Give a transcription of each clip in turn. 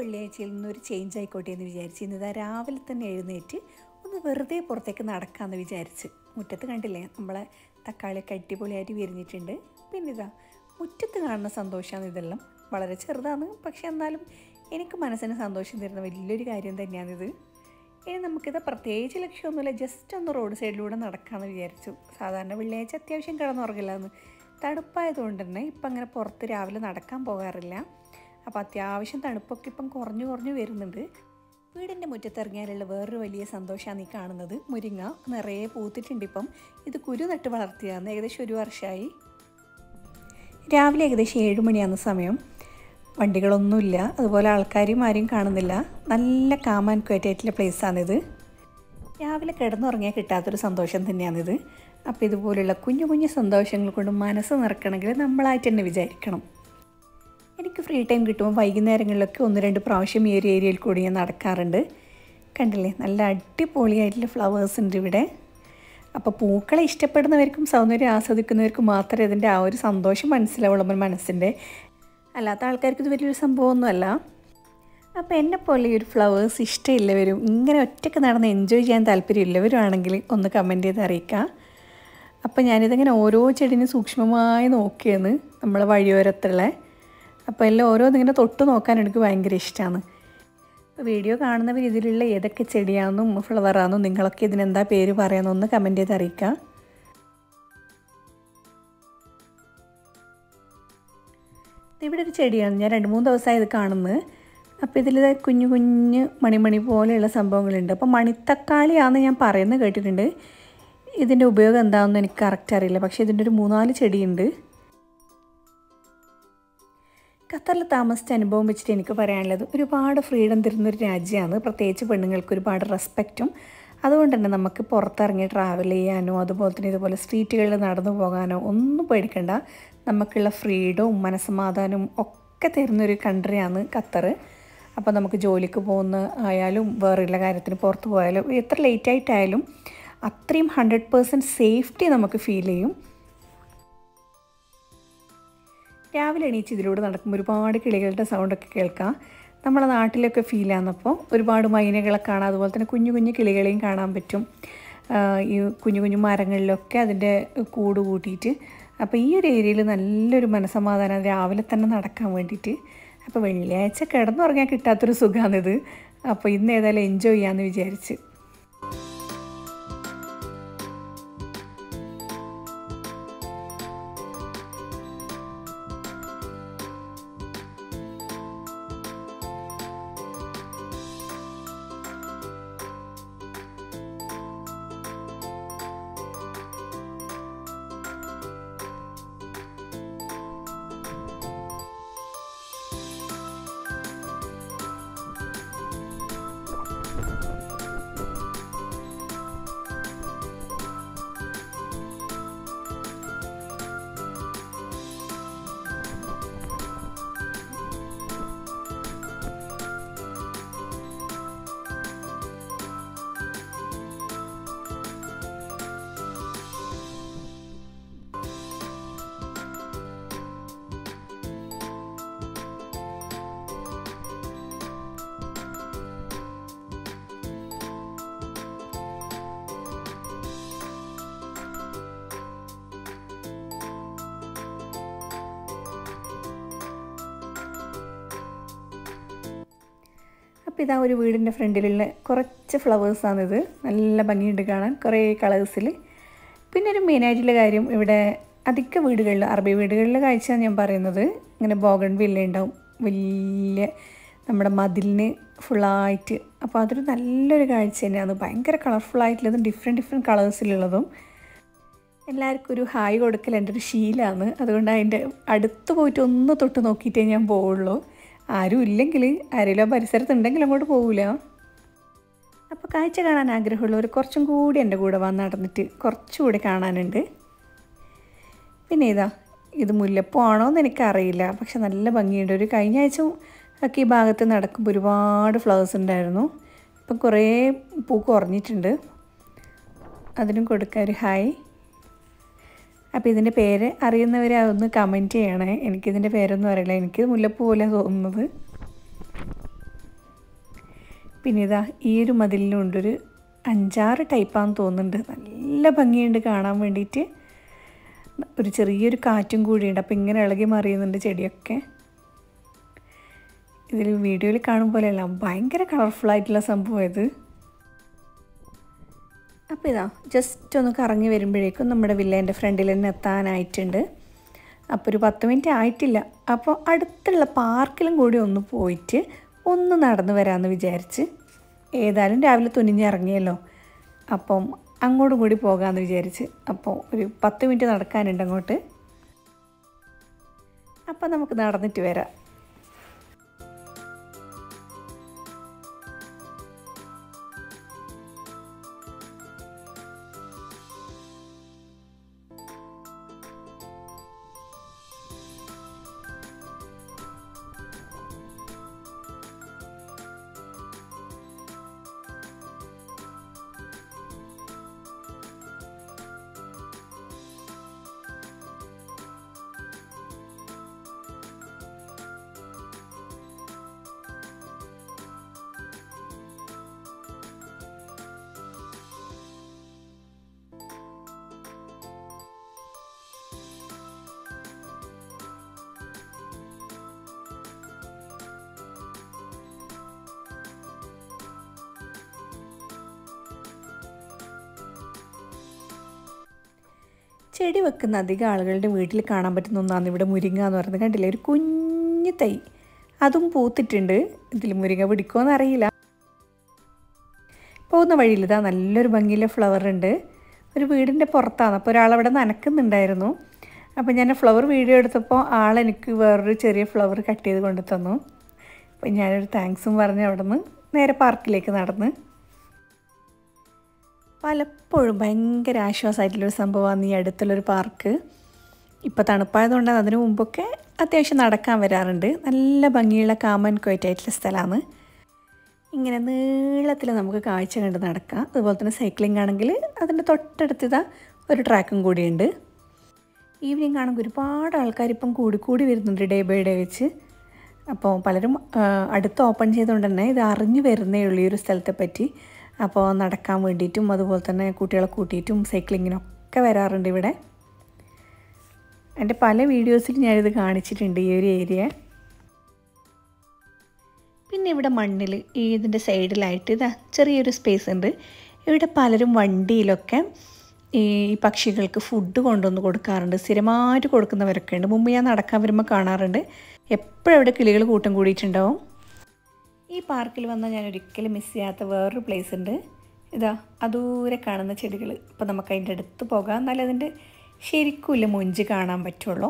വെള്ളിയാഴ്ചയിൽ നിന്നൊരു ചേഞ്ച് ആയിക്കോട്ടെ എന്ന് വിചാരിച്ച് ഇന്നിതാ രാവിലെ തന്നെ എഴുന്നേറ്റ് ഒന്ന് വെറുതെ പുറത്തേക്ക് നടക്കാമെന്ന് വിചാരിച്ച് മുറ്റത്ത് കണ്ടില്ലേ നമ്മളെ തക്കാളിയൊക്കെ അടിപൊളിയായിട്ട് വിരിഞ്ഞിട്ടുണ്ട് പിന്നെ ഇതാ മുറ്റത്ത് കാണുന്ന സന്തോഷമാണ് ഇതെല്ലാം വളരെ ചെറുതാണ് പക്ഷെ എന്നാലും എനിക്ക് മനസ്സിന് സന്തോഷം തരുന്ന വലിയൊരു കാര്യം തന്നെയാണിത് ഇനി നമുക്കിത് പ്രത്യേകിച്ച് ലക്ഷ്യമൊന്നുമില്ല ജസ്റ്റ് ഒന്ന് റോഡ് സൈഡിലൂടെ നടക്കാമെന്ന് വിചാരിച്ചു സാധാരണ വെള്ളിയാഴ്ച അത്യാവശ്യം കിടന്നുറങ്ങില്ലാന്ന് തണുപ്പായതുകൊണ്ട് തന്നെ ഇപ്പം അങ്ങനെ പുറത്ത് രാവിലെ നടക്കാൻ പോകാറില്ല അപ്പോൾ അത്യാവശ്യം തണുപ്പൊക്കെ ഇപ്പം കുറഞ്ഞു കുറഞ്ഞു വരുന്നുണ്ട് വീടിൻ്റെ മുറ്റത്തിറങ്ങിയാലുള്ള വേറൊരു വലിയ സന്തോഷമാണ് ഈ കാണുന്നത് മുരിങ്ങ നിറയെ പൂത്തിട്ടുണ്ട് ഇപ്പം ഇത് കുരു നട്ട് വളർത്തിയതാണ് ഏകദേശം ഒരു വർഷമായി രാവിലെ ഏകദേശം ഏഴ് മണിയാകുന്ന സമയം വണ്ടികളൊന്നുമില്ല അതുപോലെ ആൾക്കാരും ആരും കാണുന്നില്ല നല്ല കാമാൻ ക്വയറ്റായിട്ടുള്ള പ്ലേസാണിത് രാവിലെ കിടന്നുറങ്ങിയാൽ കിട്ടാത്തൊരു സന്തോഷം തന്നെയാണിത് അപ്പോൾ ഇതുപോലുള്ള കുഞ്ഞു കുഞ്ഞു സന്തോഷങ്ങൾ കൊണ്ട് മനസ്സ് നിറക്കണമെങ്കിൽ നമ്മളായിട്ട് തന്നെ വിചാരിക്കണം എനിക്ക് ഫ്രീ ടൈം കിട്ടുമ്പോൾ വൈകുന്നേരങ്ങളിലൊക്കെ ഒന്ന് രണ്ട് പ്രാവശ്യം ഈ ഒരു ഏരിയയിൽ കൂടി ഞാൻ നടക്കാറുണ്ട് കണ്ടില്ലേ നല്ല അടിപൊളിയായിട്ടുള്ള ഫ്ലവേഴ്സ് ഉണ്ട് ഇവിടെ അപ്പോൾ പൂക്കളെ ഇഷ്ടപ്പെടുന്നവർക്കും സൗന്ദര്യം ആസ്വദിക്കുന്നവർക്കും മാത്രമേ ഇതിൻ്റെ ആ ഒരു സന്തോഷം മനസ്സിലാവുള്ളൂ നമ്മുടെ മനസ്സിൻ്റെ അല്ലാത്ത ആൾക്കാർക്ക് ഇത് വലിയൊരു സംഭവമൊന്നുമല്ല അപ്പോൾ എന്നെ പോലെ ഈ ഒരു ഫ്ലവേഴ്സ് ഇഷ്ടമില്ലവരും ഇങ്ങനെ ഒറ്റയ്ക്ക് നടന്ന് എൻജോയ് ചെയ്യാൻ താല്പര്യമില്ലവരും ആണെങ്കിൽ ഒന്ന് കമൻറ്റ് ചെയ്ത് അറിയിക്കുക അപ്പോൾ ഞാനിതിങ്ങനെ ഓരോ ചെടിനും സൂക്ഷ്മമായി നോക്കിയെന്ന് നമ്മളെ വഴിയോരത്തുള്ള അപ്പോൾ എല്ലാം ഓരോന്നിങ്ങനെ തൊട്ട് നോക്കാൻ എനിക്ക് ഭയങ്കര ഇഷ്ടമാണ് അപ്പോൾ വീഡിയോ കാണുന്നവർ ഇതിലുള്ള ഏതൊക്കെ ചെടിയാണെന്നും ഫ്ലവറാണെന്നും നിങ്ങളൊക്കെ ഇതിനെന്താ പേര് പറയാമെന്നൊന്ന് കമൻറ്റ് ചെയ്ത് അറിയിക്കുക ഇവിടെ ഒരു ചെടിയാണ് ഞാൻ രണ്ട് മൂന്ന് ദിവസമായി ഇത് കാണുന്നത് അപ്പോൾ ഇതിൽ കുഞ്ഞു കുഞ്ഞ് മണിമണി പോലെയുള്ള സംഭവങ്ങളുണ്ട് അപ്പോൾ മണിത്തക്കാളിയാണെന്ന് ഞാൻ പറയുന്നത് കേട്ടിട്ടുണ്ട് ഇതിൻ്റെ ഉപയോഗം എന്താണെന്ന് എനിക്ക് കറക്റ്റ് അറിയില്ല പക്ഷേ ഇതിൻ്റെ ഒരു മൂന്നാല് ചെടിയുണ്ട് ഖത്തറിൽ താമസിച്ച അനുഭവം വെച്ചിട്ട് എനിക്ക് പറയാനുള്ളത് ഒരുപാട് ഫ്രീഡം തരുന്നൊരു രാജ്യമാണ് പ്രത്യേകിച്ച് പെണ്ണുങ്ങൾക്ക് ഒരുപാട് റെസ്പെക്റ്റും അതുകൊണ്ട് തന്നെ നമുക്ക് പുറത്തിറങ്ങി ട്രാവൽ ചെയ്യാനോ അതുപോലെ തന്നെ ഇതുപോലെ സ്ട്രീറ്റുകളിൽ നടന്നു പോകാനോ ഒന്നും പേടിക്കണ്ട നമുക്കുള്ള ഫ്രീഡവും മനസ്സമാധാനവും ഒക്കെ തരുന്നൊരു കൺട്രിയാണ് ഖത്തർ അപ്പോൾ നമുക്ക് ജോലിക്ക് പോകുന്ന ആയാലും വേറെയുള്ള കാര്യത്തിന് പുറത്ത് പോയാലും എത്ര ലേറ്റ് ആയിട്ടായാലും അത്രയും ഹൺഡ്രഡ് പേഴ്സൻറ്റ് സേഫ്റ്റി നമുക്ക് ഫീൽ ചെയ്യും രാവിലെ എണീച്ച് ഇതിലൂടെ നടക്കുമ്പോൾ ഒരുപാട് കിളികളുടെ സൗണ്ടൊക്കെ കേൾക്കാം നമ്മളെ നാട്ടിലൊക്കെ ഫീൽ ആകുന്നപ്പോൾ ഒരുപാട് മൈനകളെ കാണാം അതുപോലെ തന്നെ കുഞ്ഞു കുഞ്ഞു കിളികളെയും കാണാൻ പറ്റും ഈ കുഞ്ഞു കുഞ്ഞു മരങ്ങളിലൊക്കെ അതിൻ്റെ കൂട് കൂട്ടിയിട്ട് അപ്പോൾ ഈ ഒരു ഏരിയയിൽ നല്ലൊരു മനസമാധാനം രാവിലെ തന്നെ നടക്കാൻ വേണ്ടിയിട്ട് അപ്പോൾ വെള്ളിയാഴ്ച കിടന്നുറങ്ങാൻ കിട്ടാത്തൊരു സുഖമാണിത് അപ്പോൾ ഇന്ന് ഏതായാലും എൻജോയ് ചെയ്യാമെന്ന് വിചാരിച്ച് അപ്പോൾ ഇതാ ഒരു വീടിൻ്റെ ഫ്രണ്ടിലുള്ള കുറച്ച് ഫ്ലവേഴ്സാണിത് നല്ല ഭംഗിയുണ്ട് കാണാൻ കുറേ കളേഴ്സിൽ പിന്നെ ഒരു മെയിനായിട്ടുള്ള കാര്യം ഇവിടെ അധിക വീടുകളിൽ അറബി വീടുകളിലെ കാഴ്ച ഞാൻ പറയുന്നത് ഇങ്ങനെ ബോഗൺ വില്ല ഉണ്ടാവും വലിയ നമ്മുടെ മതിലിന് ഫുള്ളായിട്ട് അപ്പോൾ അതൊരു നല്ലൊരു കാഴ്ച തന്നെയാണ് ഭയങ്കര കളർഫുള്ളായിട്ടുള്ളതും ഡിഫറെൻറ്റ് ഡിഫറെൻറ്റ് കളേഴ്സിലുള്ളതും എല്ലാവർക്കും ഒരു ഹായ് കൊടുക്കൽ എൻ്റെ ഒരു ശീലമാണ് അതുകൊണ്ട് അതിൻ്റെ അടുത്ത് പോയിട്ട് ഒന്ന് തൊട്ട് നോക്കിയിട്ടേ ഞാൻ പോവുള്ളൂ ആരും ഇല്ലെങ്കിൽ ആരെങ്കിലും പരിസരത്ത് ഉണ്ടെങ്കിൽ അങ്ങോട്ട് പോകില്ല അപ്പോൾ കാഴ്ച കാണാൻ ആഗ്രഹമുള്ളവർ കുറച്ചും കൂടി എൻ്റെ കൂടെ വന്ന് നടന്നിട്ട് കുറച്ചുകൂടി കാണാനുണ്ട് പിന്നെ ഇതാ ഇത് മുല്ലപ്പൂ ആണോ എന്ന് എനിക്കറിയില്ല പക്ഷെ നല്ല ഭംഗിയുണ്ട് ഒരു കഴിഞ്ഞ ആഴ്ച ഒക്കെ ഈ ഭാഗത്ത് നടക്കുമ്പോൾ ഒരുപാട് ഫ്ലവേഴ്സ് ഉണ്ടായിരുന്നു ഇപ്പം കുറേ പൂ കുറഞ്ഞിട്ടുണ്ട് അതിനും കൊടുക്കാം ഒരു ഹായ് അപ്പോൾ ഇതിൻ്റെ പേര് അറിയുന്നവരെ അതൊന്ന് കമൻറ്റ് ചെയ്യണേ എനിക്കിതിൻ്റെ പേരൊന്നും അറിയില്ല എനിക്ക് മുല്ലപ്പൂ പോലെ തോന്നുന്നത് പിന്നെ ഇതാ ഈ ഒരു മതിലിനുണ്ടൊരു അഞ്ചാറ് ടൈപ്പാന്ന് തോന്നുന്നുണ്ട് നല്ല ഭംഗിയുണ്ട് കാണാൻ വേണ്ടിയിട്ട് ഒരു ചെറിയൊരു കാറ്റും കൂടിയുണ്ട് അപ്പോൾ ഇങ്ങനെ ഇളകി മറിയുന്നുണ്ട് ചെടിയൊക്കെ ഇതിൽ വീഡിയോയിൽ കാണും പോലെയല്ല ഭയങ്കര കളർഫുള്ളായിട്ടുള്ള സംഭവം ഇത് അപ്പോൾ ഇതാ ജസ്റ്റ് ഒന്ന് കറങ്ങി വരുമ്പോഴേക്കും നമ്മുടെ വില്ലേൻ്റെ ഫ്രണ്ടിൽ തന്നെ എത്താനായിട്ടുണ്ട് അപ്പോൾ ഒരു പത്ത് മിനിറ്റ് ആയിട്ടില്ല അപ്പോൾ അടുത്തുള്ള പാർക്കിലും കൂടി ഒന്ന് പോയിട്ട് ഒന്ന് നടന്നു വരാമെന്ന് വിചാരിച്ച് ഏതായാലും രാവിലെ തുനിഞ്ഞിറങ്ങിയല്ലോ അപ്പം അങ്ങോട്ടും കൂടി പോകാമെന്ന് വിചാരിച്ച് അപ്പോൾ ഒരു പത്ത് മിനിറ്റ് നടക്കാനുണ്ട് അങ്ങോട്ട് അപ്പം നമുക്ക് നടന്നിട്ട് വരാം ചെടി വെക്കുന്ന അധികം ആളുകളുടെ വീട്ടിൽ കാണാൻ പറ്റുന്ന ഒന്നാണ് ഇവിടെ മുരിങ്ങ എന്ന് പറയുന്നത് കണ്ടില്ലേ ഒരു കുഞ്ഞു തൈ അതും പൂത്തിട്ടുണ്ട് ഇതിൽ മുരിങ്ങ പിടിക്കുമോ അറിയില്ല പോകുന്ന വഴിയിൽ ഇതാ നല്ലൊരു ഭംഗിയിലെ ഫ്ലവർ ഉണ്ട് ഒരു വീടിൻ്റെ പുറത്താണ് അപ്പോൾ ഒരാളവിടെ നനക്കുന്നുണ്ടായിരുന്നു അപ്പോൾ ഞാൻ ഫ്ലവർ വീഡിയോ എടുത്തപ്പോൾ ആളെനിക്ക് വേറൊരു ചെറിയ ഫ്ലവർ കട്ട് ചെയ്ത് കൊണ്ടു തന്നു അപ്പോൾ ഞാനൊരു താങ്ക്സും പറഞ്ഞ് അവിടെ നിന്ന് നേരെ പാർക്കിലേക്ക് നടന്ന് പലപ്പോഴും ഭയങ്കര ആശ്വാസമായിട്ടുള്ളൊരു സംഭവമാണ് ഈ അടുത്തുള്ളൊരു പാർക്ക് ഇപ്പോൾ തണുപ്പായതുകൊണ്ടാണ് അതിനു മുമ്പൊക്കെ അത്യാവശ്യം നടക്കാൻ വരാറുണ്ട് നല്ല ഭംഗിയുള്ള കാമൻ ക്വയറ്റായിട്ടുള്ള സ്ഥലമാണ് ഇങ്ങനെ നീളത്തിൽ നമുക്ക് കാഴ്ച കണ്ട് നടക്കാം അതുപോലെ തന്നെ സൈക്ലിംഗ് ആണെങ്കിൽ അതിൻ്റെ തൊട്ടടുത്ത് ഇതാ ഒരു ട്രാക്കും കൂടിയുണ്ട് ഈവനിങ് ആണെങ്കിൽ ഒരുപാട് ആൾക്കാർ ഇപ്പം കൂടി കൂടി വരുന്നുണ്ട് ഡേ ബൈ ഡേ വെച്ച് അപ്പോൾ പലരും ആ, അടുത്ത് ഓപ്പൺ ചെയ്തുകൊണ്ട് തന്നെ ഇത് അറിഞ്ഞു വരുന്നേ ഉള്ളൂ ഈ ഒരു സ്ഥലത്തെ പറ്റി അപ്പോൾ നടക്കാൻ വേണ്ടിയിട്ടും അതുപോലെ തന്നെ കുട്ടികളെ കൂട്ടിയിട്ടും സൈക്ലിങ്ങിനൊക്കെ വരാറുണ്ട് ഇവിടെ എൻ്റെ പല വീഡിയോസിൽ ഞാനിത് കാണിച്ചിട്ടുണ്ട് ഈ ഒരു ഏരിയ പിന്നെ ഇവിടെ മണ്ണിൽ ഈ ഇതിൻ്റെ സൈഡിലായിട്ട് ഇതാ ചെറിയൊരു സ്പേസ് ഉണ്ട് ഇവിടെ പലരും വണ്ടിയിലൊക്കെ ഈ പക്ഷികൾക്ക് ഫുഡ് കൊണ്ടുവന്ന് കൊടുക്കാറുണ്ട് സ്ഥിരമായിട്ട് കൊടുക്കുന്നവരൊക്കെ ഉണ്ട് മുമ്പ് ഞാൻ നടക്കാൻ വരുമ്പോൾ കാണാറുണ്ട് എപ്പോഴും ഇവിടെ കിളികൾ കൂട്ടം കൂടിയിട്ടുണ്ടാവും ഈ പാർക്കിൽ വന്നാൽ ഞാൻ ഒരിക്കലും മിസ് ചെയ്യാത്ത വേറൊരു പ്ലേസ് ഉണ്ട് ഇതാ അദൂരെ കാണുന്ന ചെടികൾ അപ്പോൾ നമുക്ക് അതിൻ്റെ അടുത്ത് പോകാം എന്നാലും അതിൻ്റെ ശരിക്കുമില്ല മൊഞ്ച് കാണാൻ പറ്റുള്ളൂ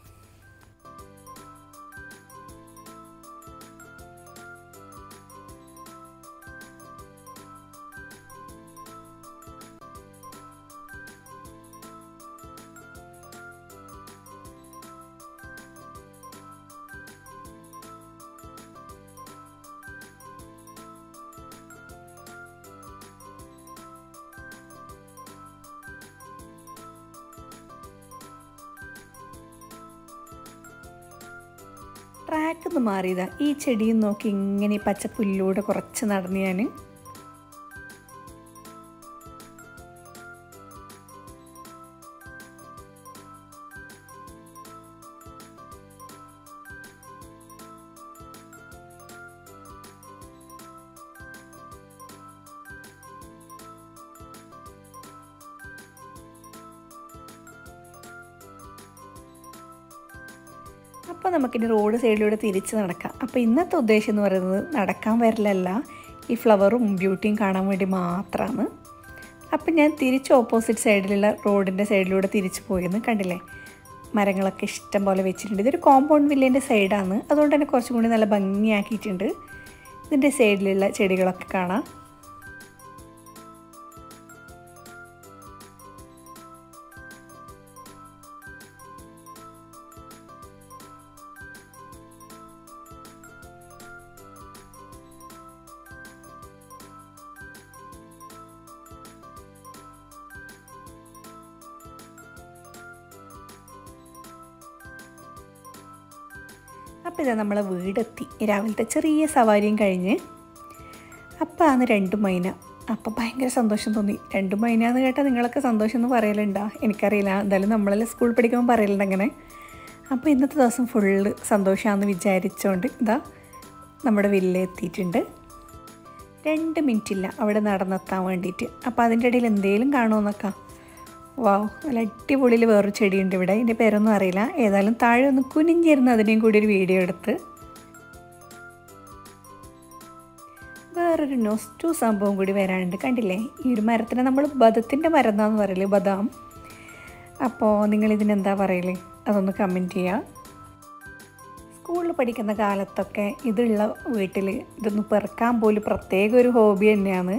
ട്രാക്ക് ഒന്ന് മാറിയതാ ഈ ചെടിയും നോക്കി ഇങ്ങനെ ഈ പച്ചപ്പുല്ലിലൂടെ കുറച്ച് നടന്ന് ഞാൻ അപ്പോൾ നമുക്കിനി റോഡ് സൈഡിലൂടെ തിരിച്ച് നടക്കാം അപ്പോൾ ഇന്നത്തെ ഉദ്ദേശം എന്ന് പറയുന്നത് നടക്കാൻ വരലല്ല ഈ ഫ്ലവറും ബ്യൂട്ടിയും കാണാൻ വേണ്ടി മാത്രമാണ് അപ്പം ഞാൻ തിരിച്ച് ഓപ്പോസിറ്റ് സൈഡിലുള്ള റോഡിൻ്റെ സൈഡിലൂടെ തിരിച്ച് പോയെന്ന് കണ്ടില്ലേ മരങ്ങളൊക്കെ ഇഷ്ടം പോലെ വെച്ചിട്ടുണ്ട് ഇതൊരു കോമ്പൗണ്ട് വില്ലേൻ്റെ സൈഡാണ് അതുകൊണ്ട് തന്നെ കുറച്ചും കൂടി നല്ല ഭംഗിയാക്കിയിട്ടുണ്ട് ഇതിൻ്റെ സൈഡിലുള്ള ചെടികളൊക്കെ കാണാം അപ്പോൾ ഇതാ നമ്മളെ വീടെത്തി രാവിലത്തെ ചെറിയ സവാരിയും കഴിഞ്ഞ് അപ്പം ആണ് രണ്ട് മൈന അപ്പം ഭയങ്കര സന്തോഷം തോന്നി രണ്ട് മൈന എന്ന് കേട്ടാൽ നിങ്ങളൊക്കെ സന്തോഷം എന്ന് പറയലുണ്ടോ എനിക്കറിയില്ല എന്തായാലും നമ്മളെല്ലാം സ്കൂളിൽ പഠിക്കുമ്പോൾ പറയലുണ്ട് അങ്ങനെ അപ്പോൾ ഇന്നത്തെ ദിവസം ഫുള്ള് സന്തോഷമാണെന്ന് വിചാരിച്ചുകൊണ്ട് ഇതാ നമ്മുടെ വില്ല എത്തിയിട്ടുണ്ട് രണ്ട് മിനിറ്റ് ഇല്ല അവിടെ നടന്നെത്താൻ വേണ്ടിയിട്ട് അപ്പോൾ അതിൻ്റെ ഇടയിൽ എന്തെങ്കിലും കാണുമെന്നൊക്കെ വാവ് നല്ല അടിപൊളിയിൽ വേറൊരു ചെടിയുണ്ട് ഇവിടെ ഇതിൻ്റെ പേരൊന്നും അറിയില്ല ഏതായാലും താഴെ ഒന്ന് കുനിഞ്ഞിരുന്ന് അതിനെയും കൂടി ഒരു വീഡിയോ എടുത്ത് വേറൊരു നൊസ്റ്റു സംഭവം കൂടി വരാനുണ്ട് കണ്ടില്ലേ ഈ ഒരു മരത്തിന് നമ്മൾ ബദത്തിൻ്റെ മരം എന്നാന്ന് പറയല് ബദാം അപ്പോൾ നിങ്ങൾ ഇതിനെന്താ പറയല് അതൊന്ന് കമൻറ്റ് ചെയ്യുക സ്കൂളിൽ പഠിക്കുന്ന കാലത്തൊക്കെ ഇതുള്ള വീട്ടിൽ ഇതൊന്ന് പെറുക്കാൻ പോലും പ്രത്യേക ഒരു ഹോബി തന്നെയാണ്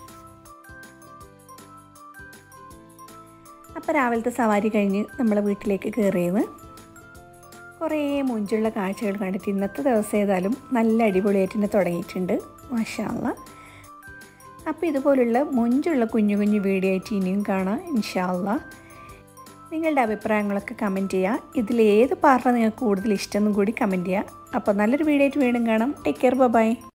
അപ്പോൾ രാവിലത്തെ സവാരി കഴിഞ്ഞ് നമ്മളെ വീട്ടിലേക്ക് കയറിയത് കുറേ മുഞ്ചുള്ള കാഴ്ചകൾ കണ്ടിട്ട് ഇന്നത്തെ ദിവസം ഏതായാലും നല്ല അടിപൊളിയായിട്ട് തന്നെ തുടങ്ങിയിട്ടുണ്ട് മാഷാള്ള അപ്പോൾ ഇതുപോലുള്ള മുഞ്ചുള്ള കുഞ്ഞു കുഞ്ഞു വീഡിയോ ആയിട്ട് ഇനിയും കാണാം ഇൻഷാല്ല നിങ്ങളുടെ അഭിപ്രായങ്ങളൊക്കെ കമൻറ്റ് ചെയ്യുക ഇതിൽ ഏത് പാർട്ടാണ് നിങ്ങൾക്ക് കൂടുതൽ ഇഷ്ടമെന്നും കൂടി കമൻറ്റ് ചെയ്യുക അപ്പോൾ നല്ലൊരു വീഡിയോ ആയിട്ട് വീണ്ടും കാണാം ടേക്ക് കെയർ ബൈ